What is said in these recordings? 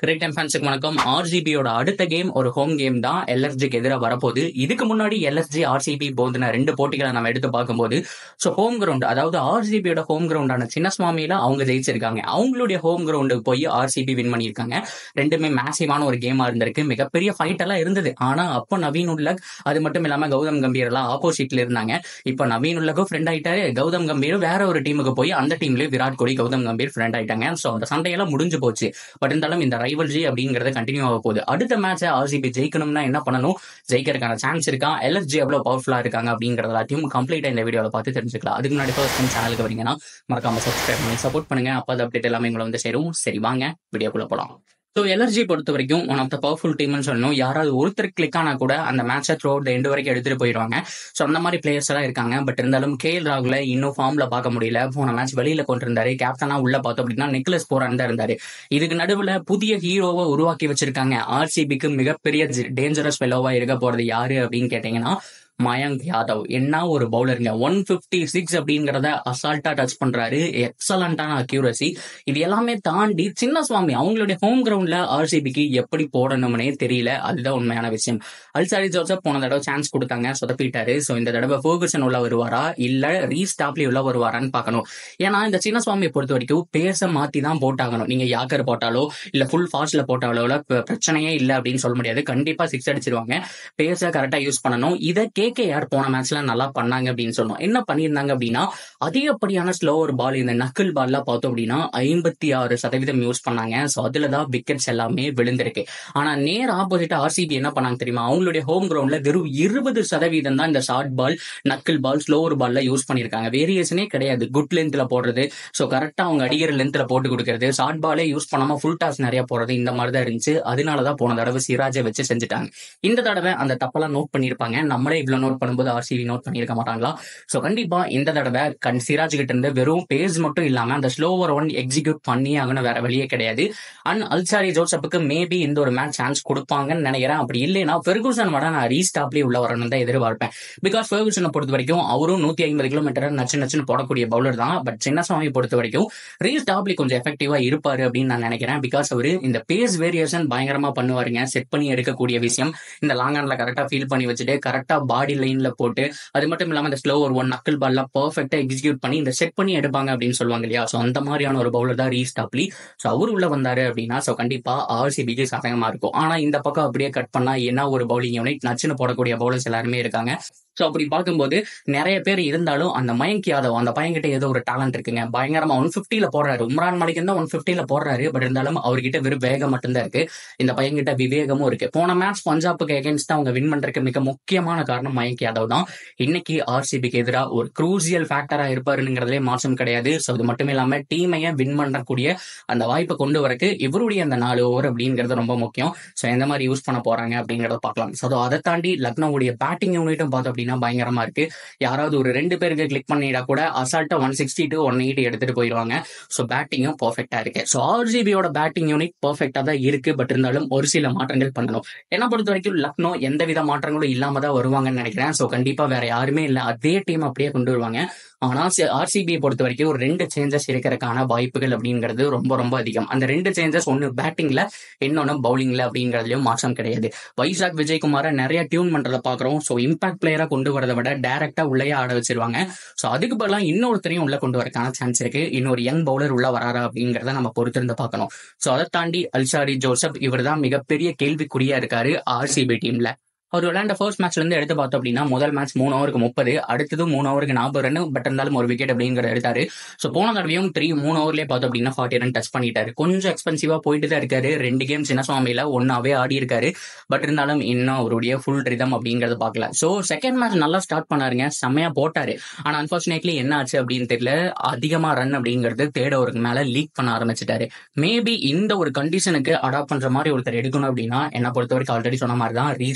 great time ஃபேன்ஸுக்கு வணக்கம் ஆர்சிபியோட அடுத்த கேம் ஒரு ஹோம் கேம் தான் எல்எஸ்ஜிக்கு எதிராக வரப்போகுது இதுக்கு முன்னாடி எல்எஸ்ஜி ஆர்சிபி போதுன ரெண்டு போட்டிகளை நம்ம எடுத்து பார்க்கும்போது ஸோ ஹோம் கிரவுண்ட் அதாவது ஆர்சிபியோட ஹோம் கிரவுண்டான சின்னசுவாமியில அவங்க ஜெயிச்சிருக்காங்க அவங்களுடைய ஹோம் கிரவுண்டுக்கு போய் ஆர்சிபி வின் பண்ணியிருக்காங்க ரெண்டுமே மேசிவான ஒரு கேமா இருந்திருக்கு மிகப்பெரிய ஃபைட் எல்லாம் இருந்தது ஆனா அப்போ நவீன் உல்லக் அது மட்டும் இல்லாம கௌதம் கம்பீர் எல்லாம் ஆப்போசிட்ல இருந்தாங்க இப்போ நவீன் உல்லக்கும் ஃப்ரெண்ட் ஆயிட்டாரு கௌதம் கம்பீர் வேற ஒரு டீமுக்கு போய் அந்த டீம்லயே விராட் கோலி கௌதம் கம்பீர் ஃப்ரெண்ட் ஆயிட்டாங்க ஸோ அந்த சண்டையெல்லாம் முடிஞ்சு போச்சு பட் இருந்தாலும் இந்த ரைவல்ஜி அப்படிங்கறது கண்டினியூ ஆக போகுது அடுத்த மேட்சை ஆர்சிபி ஜெயிக்கணும்னா என்ன பண்ணணும் ஜெயிக்கிறதுக்கான சான்ஸ் இருக்கா எல்எஸ்ஜி எவ்வளவு பவர்ஃபுல்லா இருக்காங்க அப்படிங்கறது எல்லாத்தையும் கம்ப்ளீட்டா இந்த வீடியோல பார்த்து தெரிஞ்சுக்கலாம் அதுக்கு முன்னாடி ஃபர்ஸ்ட் டைம் சேனலுக்கு வரீங்கன்னா மறக்காம சப்ஸ்கிரைப் பண்ணி சப்போர்ட் பண்ணுங்க அப்போ அது அப்டேட் எல்லாமே உங்களை வந்து சேரும் சரி வாங்க வீடியோக்குள்ள போலாம் ஸோ எலர்ஜி பொறுத்த வரைக்கும் ஒன் ஆஃப் த பவர்ஃபுல் டீம்னு சொல்லணும் யாராவது ஒருத்தர் கிளிக் ஆனா கூட அந்த மேட்சை த்ரூ அவுட் எண்டு வரைக்கும் எடுத்துட்டு போயிடுவாங்க ஸோ அந்த மாதிரி பிளேயர்ஸ் எல்லாம் இருக்காங்க பட் இருந்தாலும் கே எல் ராகுல இன்னும் ஃபார்ம்ல பார்க்க முடியல போன மேட்ச் வெளியில கொண்டு இருந்தாரு கேப்டனா உள்ள பார்த்தோம் அப்படின்னா நிக்கலஸ் போரான் தான் இருந்தாரு இதுக்கு நடுவுல புதிய ஹீரோவை உருவாக்கி வச்சிருக்காங்க ஆர்சிபிக்கு மிகப்பெரிய டேஞ்சரஸ் ஃபெலோவா இருக்க போறது யாரு அப்படின்னு கேட்டீங்கன்னா மயங்க் யாதவ் என்ன ஒரு பவுலருங்க ஒன் பிப்டி சிக்ஸ் அப்படிங்கறத அசால்ட்டா டச் பண்றாரு எக்ஸலண்டான அக்யூரசி இது எல்லாமே தாண்டி சின்ன சுவாமி அவங்களுடைய ஹோம் கிரவுண்ட்ல ஆர்சிபிக்கு எப்படி போடணும்னே தெரியல அதுதான் உண்மையான விஷயம் அல்சாரி ஜோசப் போன தடவை சான்ஸ் கொடுத்தாங்க சொதப்பிட்டாரு ஸோ இந்த தடவை ஃபோகசன் உள்ள வருவாரா இல்ல ரீஸ்டாப்லி உள்ள வருவாரான்னு பார்க்கணும் ஏன்னா இந்த சின்ன சுவாமியை பொறுத்த வரைக்கும் பேச மாத்தி தான் போட்டாகணும் நீங்க யாக்கர் போட்டாலோ இல்ல ஃபுல் ஃபாஸ்ட்ல போட்டாலோ பிரச்சனையே இல்லை அப்படின்னு சொல்ல முடியாது கண்டிப்பா சிக்ஸ் அடிச்சிருவாங்க பேச கரெக்டா யூஸ் பண்ணணும் இதை கேகேஆர் போன மேட்ச்ல நல்லா பண்ணாங்க அப்படின்னு சொன்னோம் என்ன பண்ணியிருந்தாங்க அப்படின்னா அதிகப்படியான ஸ்லோவர் பால் இந்த நக்கிள் பால்லாம் பார்த்தோம் அப்படின்னா ஐம்பத்தி ஆறு சதவீதம் யூஸ் பண்ணாங்க ஸோ அதுல தான் விக்கெட்ஸ் எல்லாமே விழுந்திருக்கு ஆனா நேர் ஆப்போசிட் ஆர்சிபி என்ன பண்ணாங்க தெரியுமா அவங்களுடைய ஹோம் கிரவுண்ட்ல வெறும் இருபது சதவீதம் தான் இந்த short ball knuckle ball slower பால்ல யூஸ் பண்ணியிருக்காங்க வேரியேஷனே கிடையாது குட் லென்த்ல போடுறது ஸோ கரெக்டா அவங்க அடிக்கிற லென்த்ல போட்டு கொடுக்கறது ஷார்ட் பாலே யூஸ் பண்ணாம ஃபுல் டாஸ் நிறைய போடுறது இந்த மாதிரி தான் இருந்துச்சு அதனாலதான் போன தடவை சிராஜை வச்சு செஞ்சுட்டாங்க இந்த தடவை அந்த தப்பெல்லாம் நோட் பண்ணியிருப்பாங்க நம்மளே இவ்வளவு நோட் பண்ணும்போது ஆர்சிபி நோட் பண்ணியிருக்க மாட்டாங்களா ஸோ கண்டிப்பா இந்த தடவை கண் சிராஜ் கிட்ட இருந்து வெறும் பேஸ் மட்டும் இல்லாம அந்த ஸ்லோவர் ஒன் எக்ஸிக்யூட் பண்ணி ஆகணும் வேற வழியே கிடையாது அண்ட் அல்சாரி ஜோசப்புக்கு மேபி இந்த ஒரு மேட்ச் சான்ஸ் கொடுப்பாங்கன்னு நினைக்கிறேன் அப்படி இல்லைன்னா ஃபெர்கூசன் வட நான் ரீஸ்டாப்லேயே உள்ள வரணும் தான் எதிர்பார்ப்பேன் பிகாஸ் ஃபெர்கூசனை பொறுத்த வரைக்கும் அவரும் நூத்தி ஐம்பது கிலோமீட்டர் நச்சு நச்சுன்னு போடக்கூடிய பவுலர் தான் பட் சின்னசாமி பொறுத்த வரைக்கும் ரீஸ்டாப்லி கொஞ்சம் எஃபெக்டிவா இருப்பாரு அப்படின்னு நான் நினைக்கிறேன் பிகாஸ் அவரு இந்த பேஸ் வேரியேஷன் பயங்கரமா பண்ணுவாருங்க செட் பண்ணி எடுக்கக்கூடிய விஷயம் இந்த லாங் ஆன்ல கரெக்டா ஃபீல் பண்ணி வச்சுட்டு கரெக்டா பாடி லைன்ல போட்டு அது மட்டும் இல்லாம இந்த ஸ்லோ ஒரு ஒன் நக்கல் பால்லாம் பர்ஃபெக்டா எக்ஸிக்யூட் பண்ணி இந்த செட் பண்ணி எடுப்பாங்க அப்படின்னு சொல்லுவாங்க இல்லையா ஸோ அந்த மாதிரியான ஒரு பவுலர் தான் ரீஸ்டாப்லி ஸோ அவர் உள்ள வந்தாரு அப்படின்னா ஸோ கண்டிப்பா ஆர்சிபிக்கு சாதகமா இருக்கும் ஆனா இந்த பக்கம் அப்படியே கட் பண்ணா என்ன ஒரு பவுலிங் யூனிட் நச்சுன்னு போடக்கூடிய பவுலர்ஸ் எல்லாருமே இருக்காங்க ஸோ அப்படி பார்க்கும்போது நிறைய பேர் இருந்தாலும் அந்த மயங்க் யாதவ் அந்த பையன்கிட்ட ஏதோ ஒரு டேலண்ட் இருக்குங்க பயங்கரமா ஒன் பிப்டில போடுறாரு உம்ரான் மலிக் தான் ஒன் பிப்டில போடுறாரு பட் இருந்தாலும் அவர்கிட்ட வெறும் வேகம் மட்டும்தான் இருக்கு இந்த பையன்கிட்ட விவேகமும் இருக்கு போன மேட்ச் பஞ்சாபுக்கு எகேன்ஸ்ட் அவங்க வின் பண்றதுக்கு மிக முக்கியமான காரணம் மயங்க் யாதவ் தான் இன்னைக்கு ஆர்சிபிக்கு எதிராக ஒரு குரூசியல் ஃபேக்டரா இருப்பாருங்கிறதுலே மாற்றம் கிடையாது ஸோ அது மட்டும் இல்லாம டீமையை வின் பண்ணக்கூடிய அந்த வாய்ப்பை கொண்டு வரக்கு இவருடைய அந்த நாலு ஓவர் அப்படிங்கிறது ரொம்ப முக்கியம் ஸோ எந்த மாதிரி யூஸ் பண்ண போறாங்க அப்படிங்கறத பார்க்கலாம் ஸோ அதை தாண்டி லக்னோவுடைய பேட்டிங் யூனிட்டும் பார்த்தோம் அப்படின்னா பயங்கரமா இருக்கு யாராவது ஒரு ரெண்டு பேருக்கு கிளிக் பண்ணிட்டா கூட அசால்ட்டா one sixty to one eighty எடுத்துட்டு போயிடுவாங்க ஸோ பேட்டிங்கும் பர்ஃபெக்டா இருக்கு ஸோ ஆர்ஜிபியோட பேட்டிங் யூனிட் பர்ஃபெக்டா தான் இருக்கு பட் இருந்தாலும் ஒரு சில மாற்றங்கள் பண்ணணும் என்ன பொறுத்த வரைக்கும் லக்னோ எந்தவித மாற்றங்களும் இல்லாம தான் வருவாங்கன்னு நினைக்கிறேன் ஸோ கண்டிப்பா வேற யாருமே இல்லை அதே டீம் அப்படியே கொண்டு வருவாங்க ஆனா ஆர்சிபியை பொறுத்த வரைக்கும் ஒரு ரெண்டு சேஞ்சஸ் இருக்கிறதுக்கான வாய்ப்புகள் அப்படிங்கிறது ரொம்ப ரொம்ப அதிகம் அந்த ரெண்டு சேஞ்சஸ் ஒன்னு பேட்டிங்ல இன்னொன்னு பவுலிங்ல அப்படிங்கிறதுலயும் மாற்றம் கிடையாது வைசாக் விஜயகுமாரை நிறைய டியூன் பண்றத பாக்குறோம் ஸோ இம்பாக்ட் பிளேயரா கொண்டு வரதை விட டைரக்டா உள்ளே ஆட வச்சிருவாங்க ஸோ அதுக்கு பதிலாக இன்னொருத்தரையும் உள்ள கொண்டு வரக்கான சான்ஸ் இருக்கு இன்னொரு யங் பவுலர் உள்ள வராரா அப்படிங்கிறத நம்ம பொறுத்திருந்து பார்க்கணும் ஸோ அதை தாண்டி அல்சாரி ஜோசப் இவர் தான் மிகப்பெரிய கேள்விக்குறியா இருக்காரு ஆர்சிபி டீம்ல அவர் விளையாண்ட ஃபர்ஸ்ட் மேட்ச்ல இருந்து எடுத்து பார்த்தோம் அப்படின்னா முதல் மேட்ச் மூணு ஓவருக்கு முப்பது அடுத்தது மூணு ஓவருக்கு நாற்பது ரன் பட் இருந்தாலும் ஒரு விக்கெட் அப்படிங்கிற எடுத்தாரு ஸோ போன தடவையும் த்ரீ மூணு ஓவர்லேயே பார்த்தோம் அப்படின்னா ஃபார்ட்டி ரன் டச் பண்ணிட்டாரு கொஞ்சம் எக்ஸ்பென்சிவா போயிட்டு தான் இருக்காரு ரெண்டு கேம் சின்னசுவாமியில ஒன்னாவே ஆடி இருக்காரு பட் இருந்தாலும் இன்னும் அவருடைய ஃபுல் ரிதம் அப்படிங்கறத பார்க்கல ஸோ செகண்ட் மேட்ச் நல்லா ஸ்டார்ட் பண்ணாருங்க செம்மையா போட்டாரு ஆனா அன்பார்ச்சுனேட்லி என்ன ஆச்சு அப்படின்னு தெரியல அதிகமா ரன் அப்படிங்கிறது தேர்ட் ஓவருக்கு மேல லீக் பண்ண ஆரம்பிச்சிட்டாரு மேபி இந்த ஒரு கண்டிஷனுக்கு அடாப்ட் பண்ற மாதிரி ஒருத்தர் எடுக்கணும் அப்படின்னா என்ன பொறுத்த வரைக்கும் ஆல்ரெடி சொன்ன மாதிரி தான் ரீஸ்டாப்ல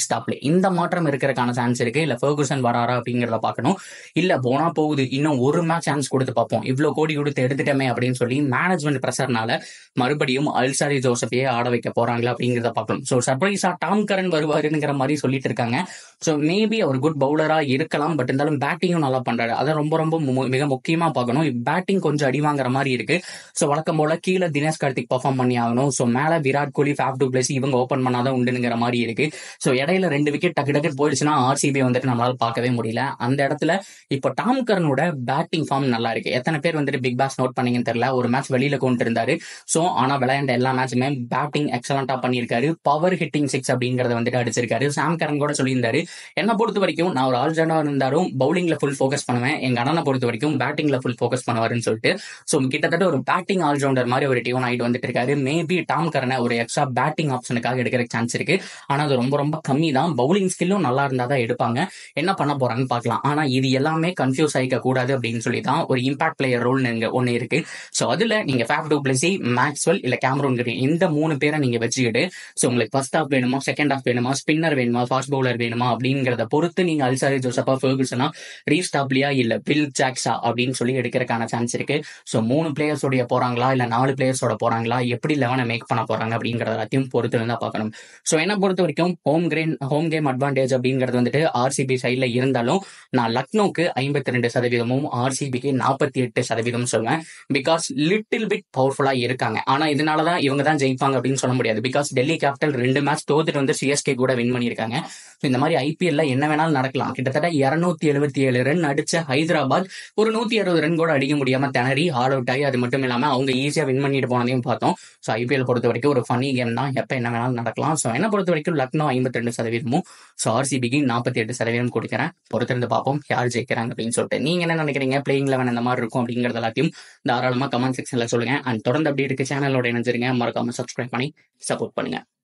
இந்த மாற்றம் இருக்கிறதுக்கான சான்ஸ் இருக்கு இல்ல ஃபர்குசன் வராரா அப்படிங்கிறத பார்க்கணும் இல்ல போனா போகுது இன்னும் ஒரு மேட்ச் சான்ஸ் கொடுத்து பார்ப்போம் இவ்வளவு கோடி கொடுத்து எடுத்துட்டோமே அப்படின்னு சொல்லி மேனேஜ்மெண்ட் ப்ரெஷர்னால மறுபடியும் அல்சாரி ஜோசப்பையே ஆட வைக்க போறாங்களா அப்படிங்கிறத பார்க்கணும் ஸோ சர்ப்ரைஸா டாம் கரன் வருவாருங்கிற மாதிரி சொல்லிட்டு இருக்காங்க ஸோ மேபி அவர் குட் பவுலரா இருக்கலாம் பட் இருந்தாலும் பேட்டிங்கும் நல்லா பண்றாரு அதை ரொம்ப ரொம்ப மு- மிக முக்கியமா பார்க்கணும் பேட்டிங் கொஞ்சம் அடி வாங்குற மாதிரி இருக்கு ஸோ வழக்கம் போல கீழே தினேஷ் கார்த்திக் பெர்ஃபார்ம் பண்ணி ஆகணும் ஸோ மேல Virat Kohli Faf du Plessis இவங்க ஓப்பன் பண்ணாதான் உண்டுங்கிற மாதிரி இருக்கு ஸோ இடையில ரெண்டு விக்கெட் டக்கு டக்கு போயிடுச்சுன்னா ஆர்சிபி வந்துட்டு நம்மளால பார்க்கவே முடியல அந்த இடத்துல இப்போ டாம் கரனோட பேட்டிங் ஃபார்ம் நல்லா இருக்கு எத்தனை பேர் வந்துட்டு பிக் பாஸ் நோட் பண்ணீங்கன்னு தெரியல ஒரு மேட்ச் வெளியில கொண்டு இருந்தாரு ஸோ ஆனா விளையாண்ட எல்லா மேட்சுமே பேட்டிங் எக்ஸலண்டா பண்ணியிருக்காரு பவர் ஹிட்டிங் சிக்ஸ் அப்படிங்கறத வந்துட்டு அடிச்சிருக்காரு சாம் கரன் கூட சொல்லியிருந்தாரு என்ன பொறுத்த வரைக்கும் நான் ஒரு ஆல்ரவுண்டா இருந்தாலும் பவுலிங்ல ஃபுல் ஃபோக்கஸ் பண்ணுவேன் எங்க அண்ணனை பொறுத்த வரைக்கும் பேட்டிங்ல ஃபுல் ஃபோக்கஸ் பண்ணுவாருன்னு சொல்லிட்டு ஸோ கிட்டத்தட்ட ஒரு பேட்டிங் ஆல்ரவுண்டர் மாதிரி ஒரு டியூன் ஆயிட்டு வந்துட்டு இருக்காரு மேபி டாம் கரனை ஒரு எக்ஸ்ட்ரா பேட்டிங் ஆப்ஷனுக்காக எடுக்கிற சான்ஸ் இருக்கு ஆனா அது ரொம்ப ரொம்ப கம்மி தான் பவுலிங் ஸ்கில்லும் நல்லா இருந்தா தான் எடுப்பாங்க என்ன பண்ண போறாங்கன்னு பார்க்கலாம் ஆனா இது எல்லாமே கன்ஃபியூஸ் ஆகிக்க கூடாது அப்படின்னு சொல்லி தான் ஒரு இம்பாக்ட் பிளேயர் ரோல் ஒன்னு இருக்கு ஸோ அதுல நீங்க ஃபேப் டூ பிளஸி மேக்ஸ்வெல் இல்ல கேமரூன் கிரீன் இந்த மூணு பேரை நீங்க வச்சுக்கிட்டு ஸோ உங்களுக்கு ஃபர்ஸ்ட் ஹாஃப் வேணுமா செகண்ட் ஹாஃப் வேணுமா ஸ்பின்னர் வேணுமா ஃபாஸ்ட் பவுலர் வேணுமா அப்படிங்கறத பொறுத்து நீங்க அல்சாரி ஜோசப்பா ஃபர்குசனா ரீஸ்டாப்லியா இல்ல பில் ஜாக்ஸா அப்படின்னு சொல்லி எடுக்கிறதுக்கான சான்ஸ் இருக்கு ஸோ மூணு பிளேயர்ஸோடைய போறாங்களா இல்ல நாலு பிளேயர்ஸோட போறாங்களா எப்படி லெவனை மேக் பண்ண போறாங்க அப்படிங்கறத எல்லாத்தையும் பொறுத்து இருந்தா பார்க்கணும் ஸோ என்ன பொறுத்த வரைக்கும் home ground home game advantage அப்படிங்கிறது வந்துட்டு ஆர்சிபி சைட்ல இருந்தாலும் நான் லக்னோக்கு ஐம்பத்தி ரெண்டு சதவீதமும் ஆர்சிபிக்கு நாற்பத்தி எட்டு சதவீதம் சொல்லுவேன் பிகாஸ் லிட்டில் பிட் பவர்ஃபுல்லா இருக்காங்க ஆனா இதனாலதான் இவங்க தான் ஜெயிப்பாங்க அப்படின்னு சொல்ல முடியாது பிகாஸ் டெல்லி கேபிட்டல் ரெண்டு மேட்ச் தோத்துட்டு வந்து சிஎஸ்கே கூட வின் பண்ணியிருக்காங்க So இந்த மாதிரி ஐபிஎல்ல என்ன வேணாலும் நடக்கலாம் கிட்டத்தட்ட இருநூத்தி எழுபத்தி ஏழு ரன் அடிச்ச ஹைதராபாத் ஒரு நூத்தி அறுபது ரன் கூட அடிக்க முடியாம திணறி ஆல் அவுட் ஆகி அது மட்டும் இல்லாம அவங்க ஈஸியா வின் பண்ணிட்டு போனதையும் பார்த்தோம் ஸோ ஐபிஎல் பொறுத்த வரைக்கும் ஒரு ஃபனி கேம் தான் எப்ப என்ன வேணாலும் நடக்கலாம் ஸோ என்ன பொறுத்த வரைக்கும் லக்னோ ஐம்பத்தி ரெண்டு சதவீதமும் ஸோ ஆர்சிபிக்கு நாற்பத்தி எட்டு சதவீதம் கொடுக்குறேன் பொறுத்திருந்து பார்ப்போம் யார் ஜெயிக்கிறாங்க அப்படின்னு சொல்லிட்டு நீங்க என்ன நினைக்கிறீங்க பிளேயிங் லெவன் இந்த மாதிரி இருக்கும் அப்படிங்கறது எல்லாத்தையும் தாராளமா கமெண்ட் செக்ஷன்ல சொல்லுங்க அண்ட் தொடர்ந்து அப்படி இருக்க சேனலோட இணைஞ்சிருங்க மறக்காம சப்ஸ்கிரைப் பண்ணி சப்போர்ட் பண்ணுங்க